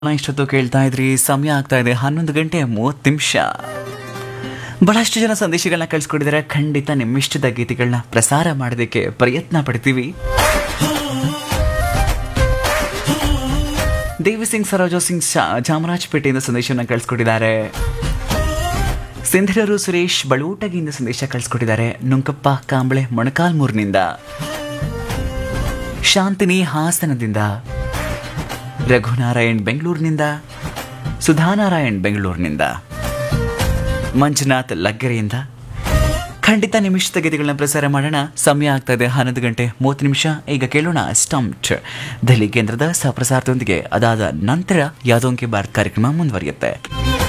ಇಷ್ಟೊತ್ತು ಕೇಳ್ತಾ ಇದ್ರಿ ಸಮಯ ಆಗ್ತಾ ಇದೆ ಹನ್ನೊಂದು ಗಂಟೆ ಮೂವತ್ತು ನಿಮಿಷ ಬಹಳಷ್ಟು ಜನ ಸಂದೇಶಗಳನ್ನ ಕಳಿಸ್ಕೊಟ್ಟಿದ್ದಾರೆ ಖಂಡಿತ ನಿಮ್ಮಿಷ್ಟದ ಗೀತೆಗಳನ್ನ ಪ್ರಸಾರ ಮಾಡೋದಕ್ಕೆ ಪ್ರಯತ್ನ ಪಡ್ತೀವಿ ದೇವಿ ಸಿಂಗ್ ಸರೋಜೋ ಸಿಂಗ್ ಶಾ- ಚಾಮರಾಜಪೇಟೆಯಿಂದ ಸಂದೇಶವನ್ನು ಕಳಿಸ್ಕೊಟ್ಟಿದ್ದಾರೆ ಸಿಂಧರರು ಸುರೇಶ್ ಬಳೂಟಗಿಯಿಂದ ಸಂದೇಶ ಕಳಿಸ್ಕೊಟ್ಟಿದ್ದಾರೆ ನುಂಕಪ್ಪ ಕಾಂಬಳೆ ಮೊಣಕಾಲ್ಮೂರಿನಿಂದ ಶಾಂತಿನಿ ಹಾಸನದಿಂದ ರಘುನಾರಾಯಣ್ ಬೆಂಗಳೂರಿನಿಂದ ಸುಧಾನಾರಾಯಣ್ ಬೆಂಗಳೂರಿನಿಂದ ಮಂಜುನಾಥ್ ಲಗ್ಗೆರೆಯಿಂದ ಖಂಡಿತ ನಿಮಿಷದ ಗೀತೆಗಳನ್ನ ಪ್ರಸಾರ ಮಾಡೋಣ ಸಮಯ ಆಗ್ತಾ ಇದೆ ಹನ್ನೊಂದು ಗಂಟೆ ಮೂವತ್ತು ನಿಮಿಷ ಈಗ ಕೇಳೋಣ ಸ್ಟಂಪ್ಟ್ ದೆಹಲಿ ಕೇಂದ್ರದ ಸಹಪ್ರಸಾರದೊಂದಿಗೆ ಅದಾದ ನಂತರ ಯಾದೋಂಕಿ ಭಾರತ್ ಕಾರ್ಯಕ್ರಮ ಮುಂದುವರಿಯುತ್ತೆ